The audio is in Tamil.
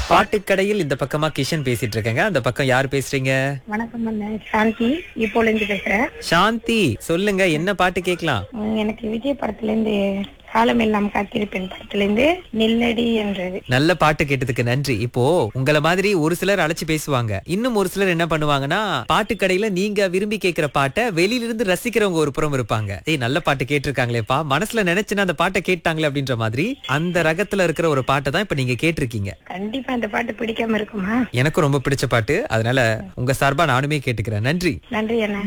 பாட்டுக்கடையில் இந்த பக்கமா கிஷன் பேசிட்டு இருக்கேங்க அந்த பக்கம் யார் பேசுறீங்க வணக்கம் அண்ணா சாந்தி இப்போல இருந்து பேசுறேன் சாந்தி சொல்லுங்க என்ன பாட்டு கேட்கலாம் உம், எனக்கு விஜய் படத்துல இருந்து காலமெல்லாம் காத்திருப்பேன் படத்துல இருந்து நில்லடி என்றது நல்ல பாட்டு கேட்டதுக்கு நன்றி இப்போ உங்கள மாதிரி ஒரு சிலர் அழைச்சு பேசுவாங்க இன்னும் ஒரு சிலர் என்ன பண்ணுவாங்கன்னா பாட்டு கடையில நீங்க விரும்பி கேட்கிற பாட்டை வெளியில இருந்து ரசிக்கிறவங்க ஒரு புறம் இருப்பாங்க ஏய் நல்ல பாட்டு கேட்டிருக்காங்களேப்பா மனசுல நினைச்சுன்னா அந்த பாட்டை கேட்டாங்களே அப்படின்ற மாதிரி அந்த ரகத்துல இருக்கிற ஒரு பாட்டை தான் இப்ப நீங்க கேட்டிருக்கீங்க கண்டிப்பா இந்த பாட்டு பிடிக்காம இருக்குமா எனக்கும் ரொம்ப பிடிச்ச பாட்டு அதனால உங்க சார்பா நானுமே கேட்டுக்கிறேன் நன்றி நன்றி அண்ணா